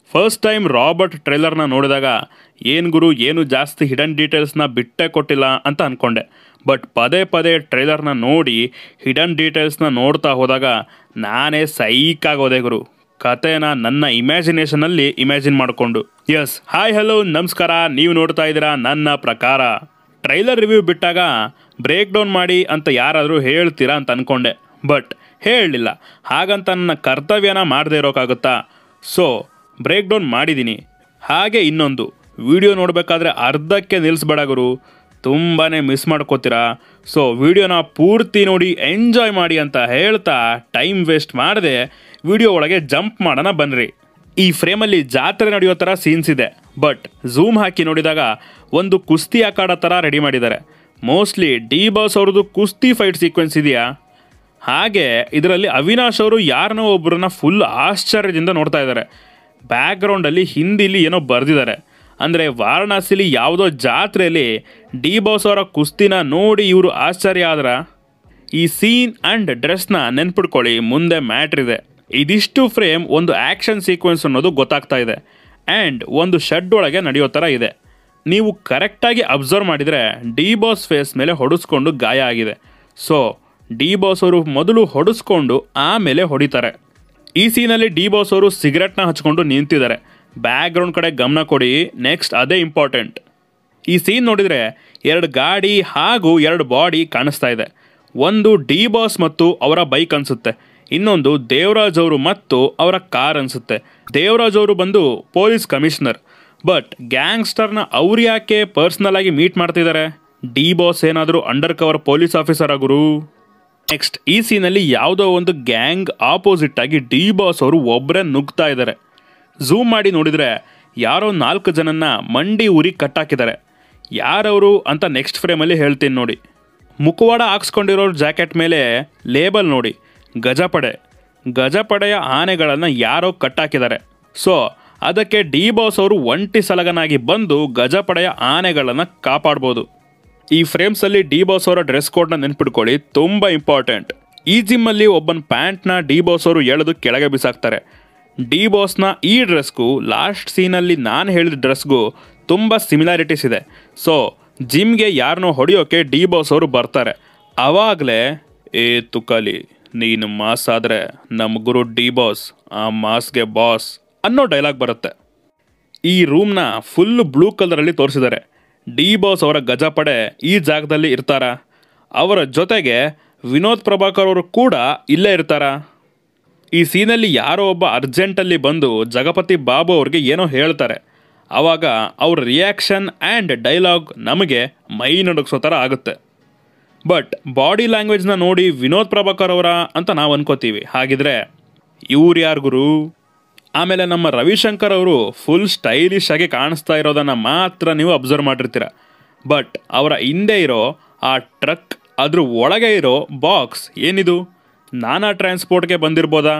first time Robert ಟ್ರೈಲರ್ನ ನೋಡಿದಾಗ ಏನು ಗುರು ಏನು ಜಾಸ್ತಿ ಹಿಡನ್ ಡೀಟೇಲ್ಸ್ನ ಬಿಟ್ಟೇ ಕೊಟ್ಟಿಲ್ಲ ಅಂತ ಅಂದ್ಕೊಂಡೆ ಬಟ್ ಪದೇ ಪದೇ ಟ್ರೈಲರ್ನ ನೋಡಿ ಹಿಡನ್ ಡೀಟೇಲ್ಸ್ನ ನೋಡ್ತಾ ಹೋದಾಗ ನಾನೇ ಸೈಕಾಗೋದೆ ಗುರು ಕತೆನ ನನ್ನ ಇಮ್ಯಾಜಿನೇಷನಲ್ಲಿ ಇಮ್ಯಾಜಿನ್ ಮಾಡಿಕೊಂಡು ಎಸ್ ಹಾಯ್ ಹಲೋ ನಮಸ್ಕಾರ ನೀವು ನೋಡ್ತಾ ಇದ್ದೀರಾ ನನ್ನ ಪ್ರಕಾರ ಟ್ರೈಲರ್ ರಿವ್ಯೂ ಬಿಟ್ಟಾಗ ಬ್ರೇಕ್ ಡೌನ್ ಮಾಡಿ ಅಂತ ಯಾರಾದರೂ ಹೇಳ್ತೀರಾ ಅಂತ ಅಂದ್ಕೊಂಡೆ ಬಟ್ ಹೇಳಲಿಲ್ಲ ಹಾಗಂತ ನನ್ನ ಕರ್ತವ್ಯನ ಮಾಡದೇ ಇರೋಕ್ಕಾಗುತ್ತಾ ಸೊ ಬ್ರೇಕ್ ಡೌನ್ ಮಾಡಿದ್ದೀನಿ ಹಾಗೆ ಇನ್ನೊಂದು ವಿಡಿಯೋ ನೋಡಬೇಕಾದ್ರೆ ಅರ್ಧಕ್ಕೆ ನಿಲ್ಲಿಸ್ಬೇಡ ಗುರು ತುಂಬಾ ಮಿಸ್ ಮಾಡ್ಕೋತೀರಾ ಸೊ ವಿಡಿಯೋನ ಪೂರ್ತಿ ನೋಡಿ ಎಂಜಾಯ್ ಮಾಡಿ ಅಂತ ಹೇಳ್ತಾ ಟೈಮ್ ವೇಸ್ಟ್ ಮಾಡದೆ ವಿಡಿಯೋ ಒಳಗೆ ಜಂಪ್ ಮಾಡೋಣ ಬನ್ನಿರಿ ಈ ಫ್ರೇಮಲ್ಲಿ ಜಾತ್ರೆ ನಡೆಯೋ ಥರ ಸೀನ್ಸ್ ಇದೆ ಬಟ್ ಝೂಮ್ ಹಾಕಿ ನೋಡಿದಾಗ ಒಂದು ಕುಸ್ತಿ ಅಖಾಡ ಥರ ರೆಡಿ ಮಾಡಿದ್ದಾರೆ ಮೋಸ್ಟ್ಲಿ ಡಿ ಬಾಸ್ ಅವ್ರದ್ದು ಕುಸ್ತಿ ಫೈಟ್ ಸೀಕ್ವೆನ್ಸ್ ಇದೆಯಾ ಹಾಗೆ ಇದರಲ್ಲಿ ಅವಿನಾಶ್ ಅವರು ಯಾರನ್ನೋ ಒಬ್ಬರನ್ನ ಫುಲ್ ಆಶ್ಚರ್ಯದಿಂದ ನೋಡ್ತಾ ಇದ್ದಾರೆ ಬ್ಯಾಕ್ಗ್ರೌಂಡಲ್ಲಿ ಹಿಂದಿಲಿ ಏನೋ ಬರೆದಿದ್ದಾರೆ ಅಂದರೆ ವಾರಣಾಸಿಲಿ ಯಾವುದೋ ಜಾತ್ರೆಯಲ್ಲಿ ಡಿ ಬಾಸ್ ಅವರ ಕುಸ್ತಿನ ನೋಡಿ ಇವರು ಆಶ್ಚರ್ಯ ಆದ್ರ ಈ ಸೀನ್ ಆ್ಯಂಡ್ ಡ್ರೆಸ್ನ ನೆನ್ಪಿಡ್ಕೊಳ್ಳಿ ಮುಂದೆ ಮ್ಯಾಟ್ರ್ ಇದೆ ಇದಿಷ್ಟು ಫ್ರೇಮ್ ಒಂದು ಆ್ಯಕ್ಷನ್ ಸೀಕ್ವೆನ್ಸ್ ಅನ್ನೋದು ಗೊತ್ತಾಗ್ತಾ ಇದೆ ಆ್ಯಂಡ್ ಒಂದು ಶೆಡ್ ಒಳಗೆ ನಡೆಯೋ ಥರ ಇದೆ ನೀವು ಕರೆಕ್ಟಾಗಿ ಅಬ್ಸರ್ವ್ ಮಾಡಿದರೆ ಡಿ ಬಾಸ್ ಫೇಸ್ ಮೇಲೆ ಹೊಡೆಸ್ಕೊಂಡು ಗಾಯ ಆಗಿದೆ ಸೊ ಡಿ ಬಾಸ್ ಅವರು ಮೊದಲು ಹೊಡೆಸ್ಕೊಂಡು ಆಮೇಲೆ ಹೊಡಿತಾರೆ ಈ ಸೀನಲ್ಲಿ ಡಿ ಬಾಸ್ ಅವರು ಸಿಗರೆಟ್ನ ಹಚ್ಕೊಂಡು ನಿಂತಿದ್ದಾರೆ ಬ್ಯಾಕ್ಗ್ರೌಂಡ್ ಕಡೆ ಗಮನ ಕೊಡಿ ನೆಕ್ಸ್ಟ್ ಅದೇ ಇಂಪಾರ್ಟೆಂಟ್ ಈ ಸೀನ್ ನೋಡಿದರೆ ಎರಡು ಗಾಡಿ ಹಾಗೂ ಎರಡು ಬಾಡಿ ಕಾಣಿಸ್ತಾ ಇದೆ ಒಂದು ಡಿ ಬಾಸ್ ಮತ್ತು ಅವರ ಬೈಕ್ ಅನಿಸುತ್ತೆ ಇನ್ನೊಂದು ದೇವರಾಜ್ ಅವರು ಮತ್ತು ಅವರ ಕಾರ್ ಅನಿಸುತ್ತೆ ದೇವರಾಜ್ ಅವರು ಬಂದು ಪೊಲೀಸ್ ಕಮಿಷನರ್ ಬಟ್ ಗ್ಯಾಂಗ್ಸ್ಟರ್ನ ಅವ್ರು ಯಾಕೆ ಪರ್ಸ್ನಲ್ ಆಗಿ ಮೀಟ್ ಮಾಡ್ತಿದ್ದಾರೆ ಡಿ ಬಾಸ್ ಏನಾದರೂ ಅಂಡರ್ ಕವರ್ ಪೊಲೀಸ್ ಆಫೀಸರ್ ಗುರು ನೆಕ್ಸ್ಟ್ ಈ ಸೀನಲ್ಲಿ ಯಾವುದೋ ಒಂದು ಗ್ಯಾಂಗ್ ಆಪೋಸಿಟ್ ಆಗಿ ಡಿ ಬಾಸ್ ಅವರು ಒಬ್ಬರೇ ನುಗ್ತಾ ಇದ್ದಾರೆ ಝೂಮ್ ಮಾಡಿ ನೋಡಿದರೆ ಯಾರೋ ನಾಲ್ಕು ಜನನ್ನ ಮಂಡಿ ಊರಿ ಕಟ್ಟಾಕಿದ್ದಾರೆ ಯಾರವರು ಅಂತ ನೆಕ್ಸ್ಟ್ ಫ್ರೇಮಲ್ಲಿ ಹೇಳ್ತೀನಿ ನೋಡಿ ಮುಖವಾಡ ಹಾಕ್ಸ್ಕೊಂಡಿರೋ ಜಾಕೆಟ್ ಮೇಲೆ ಲೇಬಲ್ ನೋಡಿ ಗಜಪಡೆ ಗಜಪಡೆಯ ಆನೆಗಳನ್ನು ಯಾರೋ ಕಟ್ಟಾಕಿದ್ದಾರೆ ಸೊ ಅದಕ್ಕೆ ಡಿ ಬಾಸ್ ಅವರು ಒಂಟಿ ಸಲಗನಾಗಿ ಬಂದು ಗಜಪಡೆಯ ಆನೆಗಳನ್ನು ಕಾಪಾಡ್ಬೋದು ಈ ಫ್ರೇಮ್ಸಲ್ಲಿ ಡಿ ಬಾಸ್ ಅವರ ಡ್ರೆಸ್ ಕೋಡ್ನ ನೆನ್ಪಿಡ್ಕೊಳ್ಳಿ ತುಂಬ ಇಂಪಾರ್ಟೆಂಟ್ ಈ ಜಿಮ್ಮಲ್ಲಿ ಒಬ್ಬನ ಪ್ಯಾಂಟ್ನ ಡಿ ಬಾಸ್ ಅವರು ಎಳೆದು ಕೆಳಗೆ ಬಿಸಾಕ್ತಾರೆ ಡಿ ಬಾಸ್ನ ಈ ಡ್ರೆಸ್ಗೂ ಲಾಸ್ಟ್ ಸೀನಲ್ಲಿ ನಾನು ಹೇಳಿದ ಡ್ರೆಸ್ಗೂ ತುಂಬ ಸಿಮಿಲಾರಿಟೀಸ್ ಇದೆ ಸೊ ಜಿಮ್ಗೆ ಯಾರನ್ನೋ ಹೊಡೆಯೋಕೆ ಡಿ ಬಾಸ್ ಅವರು ಬರ್ತಾರೆ ಆವಾಗಲೇ ಏ ತುಕಲಿ ನೀನು ಮಾಸ್ ಆದರೆ ನಮ್ಮ ಗುರು ಡಿ ಬಾಸ್ ಆ ಮಾಸ್ಗೆ ಬಾಸ್ ಅನ್ನೋ ಡೈಲಾಗ್ ಬರುತ್ತೆ ಈ ರೂಮ್ನ ಫುಲ್ ಬ್ಲೂ ಕಲರಲ್ಲಿ ತೋರಿಸಿದ್ದಾರೆ ಡಿ ಬಾಸ್ ಅವರ ಗಜಪಡೆ ಈ ಜಾಗದಲ್ಲಿ ಇರ್ತಾರ ಅವರ ಜೊತೆಗೆ ವಿನೋದ್ ಪ್ರಭಾಕರ್ ಅವರು ಕೂಡ ಇಲ್ಲೇ ಇರ್ತಾರ ಈ ಸೀನಲ್ಲಿ ಯಾರೋ ಒಬ್ಬ ಅರ್ಜೆಂಟಲ್ಲಿ ಬಂದು ಜಗಪತಿ ಬಾಬು ಅವ್ರಿಗೆ ಏನೋ ಹೇಳ್ತಾರೆ ಆವಾಗ ಅವ್ರ ರಿಯಾಕ್ಷನ್ ಆ್ಯಂಡ್ ಡೈಲಾಗ್ ನಮಗೆ ಮೈ ನಡುಗಿಸೋ ಥರ ಆಗುತ್ತೆ ಬಟ್ ಬಾಡಿ ಲ್ಯಾಂಗ್ವೇಜ್ನ ನೋಡಿ ವಿನೋದ್ ಪ್ರಭಾಕರ್ ಅವರ ಅಂತ ನಾವು ಅನ್ಕೋತೀವಿ ಹಾಗಿದ್ರೆ ಇವ್ರು ಯಾರು ಗುರು ಆಮೇಲೆ ನಮ್ಮ ರವಿಶಂಕರ್ ಅವರು ಫುಲ್ ಸ್ಟೈಲಿಶ್ ಆಗಿ ಕಾಣಿಸ್ತಾ ಇರೋದನ್ನು ಮಾತ್ರ ನೀವು ಅಬ್ಸರ್ವ್ ಮಾಡಿರ್ತೀರ ಬಟ್ ಅವರ ಹಿಂದೆ ಇರೋ ಆ ಟ್ರಕ್ ಅದ್ರ ಒಳಗೆ ಇರೋ ಬಾಕ್ಸ್ ಏನಿದು ನಾನಾ ಟ್ರಾನ್ಸ್ಪೋರ್ಟ್ಗೆ ಬಂದಿರ್ಬೋದಾ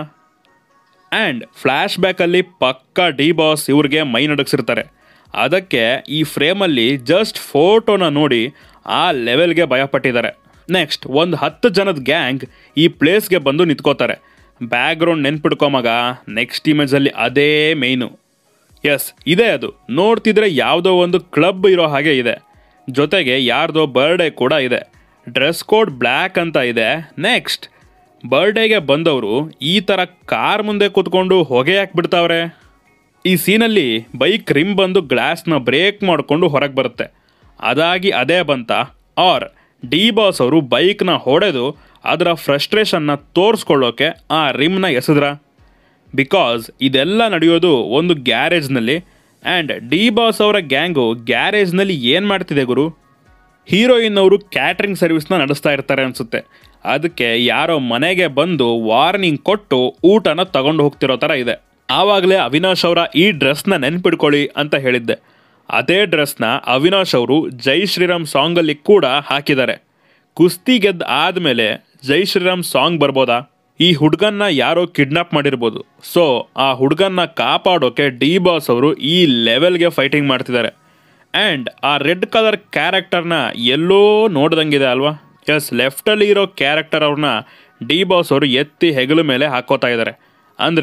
ಆ್ಯಂಡ್ ಫ್ಲ್ಯಾಶ್ ಬ್ಯಾಕಲ್ಲಿ ಪಕ್ಕಾ ಡಿ ಬಾಸ್ ಇವ್ರಿಗೆ ಮೈ ನಡಗಿಸಿರ್ತಾರೆ ಅದಕ್ಕೆ ಈ ಫ್ರೇಮಲ್ಲಿ ಜಸ್ಟ್ ಫೋಟೋನ ನೋಡಿ ಆ ಲೆವೆಲ್ಗೆ ಭಯಪಟ್ಟಿದ್ದಾರೆ ನೆಕ್ಸ್ಟ್ ಒಂದು ಹತ್ತು ಜನದ ಗ್ಯಾಂಗ್ ಈ ಪ್ಲೇಸ್ಗೆ ಬಂದು ನಿಂತ್ಕೋತಾರೆ ಬ್ಯಾಕ್ಗ್ರೌಂಡ್ ನೆನ್ಪಿಡ್ಕೊಮಗ ನೆಕ್ಸ್ಟ್ ಇಮೇಜಲ್ಲಿ ಅದೇ ಮೇಯ್ನು ಎಸ್ ಇದೆ ಅದು ನೋಡ್ತಿದ್ರೆ ಯಾವುದೋ ಒಂದು ಕ್ಲಬ್ ಇರೋ ಹಾಗೆ ಇದೆ ಜೊತೆಗೆ ಯಾರ್ದೋ ಬರ್ಡೇ ಕೂಡ ಇದೆ ಡ್ರೆಸ್ ಕೋಡ್ ಬ್ಲ್ಯಾಕ್ ಅಂತ ಇದೆ ನೆಕ್ಸ್ಟ್ ಬರ್ಡೇಗೆ ಬಂದವರು ಈ ಥರ ಕಾರ್ ಮುಂದೆ ಕೂತ್ಕೊಂಡು ಹೊಗೆ ಹಾಕ್ಬಿಡ್ತಾವ್ರೆ ಈ ಸೀನಲ್ಲಿ ಬೈಕ್ ರಿಮ್ ಬಂದು ಗ್ಲಾಸ್ನ ಬ್ರೇಕ್ ಮಾಡಿಕೊಂಡು ಹೊರಗೆ ಬರುತ್ತೆ ಅದಾಗಿ ಅದೇ ಬಂತ ಆರ್ ಡಿ ಬಾಸ್ ಅವರು ಬೈಕ್ನ ಹೊಡೆದು ಅದರ ಫ್ರಸ್ಟ್ರೇಷನ್ನ ತೋರಿಸ್ಕೊಳ್ಳೋಕೆ ಆ ರಿಮ್ನ ಎಸೆದ್ರ ಬಿಕಾಸ್ ಇದೆಲ್ಲ ನಡೆಯೋದು ಒಂದು ಗ್ಯಾರೇಜ್ನಲ್ಲಿ ಆ್ಯಂಡ್ ಡಿ ಬಾಸ್ ಅವರ ಗ್ಯಾಂಗು ಗ್ಯಾರೇಜ್ನಲ್ಲಿ ಏನು ಮಾಡ್ತಿದೆ ಗುರು ಹೀರೋಯಿನ್ ಅವರು ಕ್ಯಾಟ್ರಿಂಗ್ ಸರ್ವಿಸ್ನ ನಡೆಸ್ತಾ ಇರ್ತಾರೆ ಅನಿಸುತ್ತೆ ಅದಕ್ಕೆ ಯಾರೋ ಮನೆಗೆ ಬಂದು ವಾರ್ನಿಂಗ್ ಕೊಟ್ಟು ಊಟನ ತಗೊಂಡು ಹೋಗ್ತಿರೋ ಥರ ಇದೆ ಆವಾಗಲೇ ಅವಿನಾಶ್ ಅವರ ಈ ಡ್ರೆಸ್ನ ನೆನ್ಪಿಡ್ಕೊಳ್ಳಿ ಅಂತ ಹೇಳಿದ್ದೆ ಅದೇ ಡ್ರೆಸ್ನ ಅವಿನಾಶ್ ಅವರು ಜೈ ಶ್ರೀರಾಮ್ ಸಾಂಗಲ್ಲಿ ಕೂಡ ಹಾಕಿದ್ದಾರೆ ಕುಸ್ತಿ ಗೆದ್ದ ಆದಮೇಲೆ ಜೈ ಶ್ರೀರಾಮ್ ಸಾಂಗ್ ಬರ್ಬೋದಾ ಈ ಹುಡುಗನ್ನ ಯಾರೋ ಕಿಡ್ನಾಪ್ ಮಾಡಿರ್ಬೋದು ಸೊ ಆ ಹುಡುಗನ್ನ ಕಾಪಾಡೋಕೆ ಡಿ ಬಾಸ್ ಅವರು ಈ ಲೆವೆಲ್ಗೆ ಫೈಟಿಂಗ್ ಮಾಡ್ತಿದ್ದಾರೆ ಆ್ಯಂಡ್ ಆ ರೆಡ್ ಕಲರ್ ಕ್ಯಾರೆಕ್ಟರ್ನ ಎಲ್ಲೋ ನೋಡ್ದಂಗಿದೆ ಅಲ್ವಾ ಎಸ್ ಲೆಫ್ಟಲ್ಲಿ ಇರೋ ಕ್ಯಾರೆಕ್ಟರ್ ಅವ್ರನ್ನ ಡಿ ಬಾಸ್ ಅವರು ಎತ್ತಿ ಹೆಗಲ ಮೇಲೆ ಹಾಕೋತಾ ಇದ್ದಾರೆ ಅಂದರೆ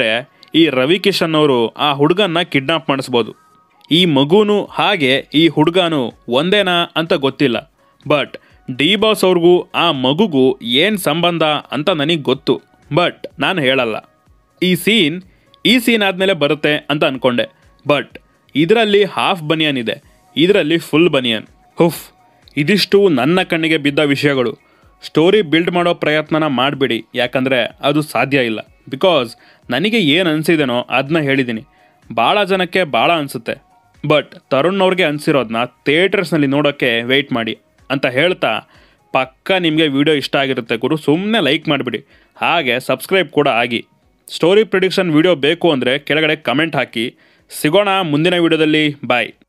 ಈ ರವಿ ಕಿಶನ್ ಅವರು ಆ ಹುಡುಗನ್ನ ಕಿಡ್ನಾಪ್ ಮಾಡಿಸ್ಬೋದು ಈ ಮಗುನು ಹಾಗೆ ಈ ಹುಡುಗನು ಒಂದೇನಾ ಅಂತ ಗೊತ್ತಿಲ್ಲ ಬಟ್ ಡಿ ಬಾಸ್ ಅವ್ರಿಗೂ ಆ ಮಗುಗೂ ಏನು ಸಂಬಂಧ ಅಂತ ನನಗೆ ಗೊತ್ತು ಬಟ್ ನಾನು ಹೇಳಲ್ಲ ಈ ಸೀನ್ ಈ ಸೀನ್ ಆದಮೇಲೆ ಬರುತ್ತೆ ಅಂತ ಅಂದ್ಕೊಂಡೆ ಬಟ್ ಇದರಲ್ಲಿ ಹಾಫ್ ಬನಿಯನ್ ಇದೆ ಇದರಲ್ಲಿ ಫುಲ್ ಬನಿಯನ್ ಹುಫ್ ಇದಿಷ್ಟು ನನ್ನ ಕಣ್ಣಿಗೆ ಬಿದ್ದ ವಿಷಯಗಳು ಸ್ಟೋರಿ ಬಿಲ್ಡ್ ಮಾಡೋ ಪ್ರಯತ್ನನ ಮಾಡಬೇಡಿ ಯಾಕಂದರೆ ಅದು ಸಾಧ್ಯ ಇಲ್ಲ ಬಿಕಾಸ್ ನನಗೆ ಏನು ಅನಿಸಿದೆನೋ ಅದನ್ನ ಹೇಳಿದ್ದೀನಿ ಭಾಳ ಜನಕ್ಕೆ ಭಾಳ ಅನಿಸುತ್ತೆ ಬಟ್ ತರುಣ್ ಅವ್ರಿಗೆ ಅನಿಸಿರೋದನ್ನ ಥಿಯೇಟರ್ಸ್ನಲ್ಲಿ ನೋಡೋಕ್ಕೆ ವೆಯ್ಟ್ ಮಾಡಿ ಅಂತ ಹೇಳ್ತಾ ಪಕ್ಕ ನಿಮಗೆ ವಿಡಿಯೋ ಇಷ್ಟ ಆಗಿರುತ್ತೆ ಗುರು ಸುಮ್ಮನೆ ಲೈಕ್ ಮಾಡಿಬಿಡಿ ಹಾಗೆ ಸಬ್ಸ್ಕ್ರೈಬ್ ಕೂಡ ಆಗಿ ಸ್ಟೋರಿ ಪ್ರಿಡಿಕ್ಷನ್ ವಿಡಿಯೋ ಬೇಕು ಅಂದರೆ ಕೆಳಗಡೆ ಕಮೆಂಟ್ ಹಾಕಿ ಸಿಗೋಣ ಮುಂದಿನ ವಿಡಿಯೋದಲ್ಲಿ ಬಾಯ್